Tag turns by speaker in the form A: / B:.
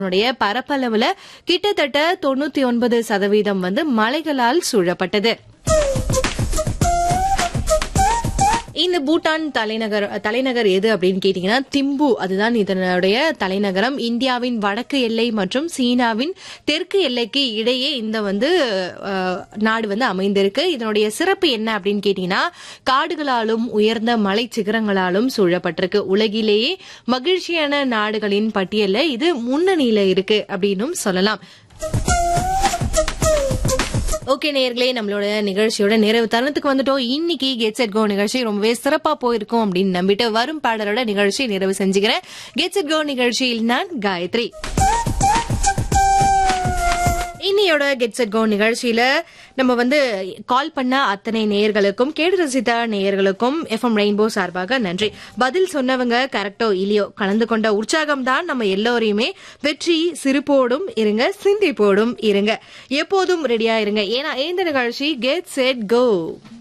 A: னுடைய பரப்பளவுல கிட்டத்தட்ட தொண்ணூத்தி ஒன்பது சதவீதம் வந்து மலைகளால் சூழப்பட்டது இந்த பூட்டான் தலைநகர் தலைநகர் எது அப்படின்னு கேட்டீங்கன்னா திம்பு அதுதான் இதனுடைய தலைநகரம் இந்தியாவின் வடக்கு எல்லை மற்றும் சீனாவின் தெற்கு எல்லைக்கு இடையே இந்த வந்து அஹ், நாடு வந்து அமைந்திருக்கு இதனுடைய சிறப்பு என்ன அப்படின்னு கேட்டீங்கன்னா காடுகளாலும் உயர்ந்த மலை சிகரங்களாலும் சூழப்பட்டிருக்கு உலகிலேயே மகிழ்ச்சியான நாடுகளின் பட்டியல்ல இது முன்னணியில இருக்கு அப்படின்னும் சொல்லலாம் ஓகே நேயர்களே நம்மளோட நிகழ்ச்சியோட நிறைவு தருணத்துக்கு வந்துட்டோம் இன்னைக்கு கெட் செட் கோ நிகழ்ச்சி ரொம்பவே சிறப்பா போயிருக்கும் அப்படின்னு நம்பிட்டு வரும் பாடலோட நிகழ்ச்சி நிறைவு செஞ்சுக்கிறேன் கெட் செட் கோ நிகழ்ச்சியில் நான் காயத்ரி இன்னையோட கெட் செட் கோ நிகழ்ச்சியில நம்ம வந்து கால் பண்ண அத்தனை நேயர்களுக்கும் கேடு ரசித்த நேயர்களுக்கும் எஃப்எம் ரெயின்போ சார்பாக நன்றி பதில் சொன்னவங்க கரெக்டோ இல்லையோ கலந்து கொண்ட உற்சாகம் தான் நம்ம எல்லோரையுமே வெற்றி சிரிப்போடும் இருங்க சிந்திப்போடும் இருங்க எப்போதும் ரெடியா இருங்க ஏன்னா இந்த நிகழ்ச்சி கெட் செட் கோ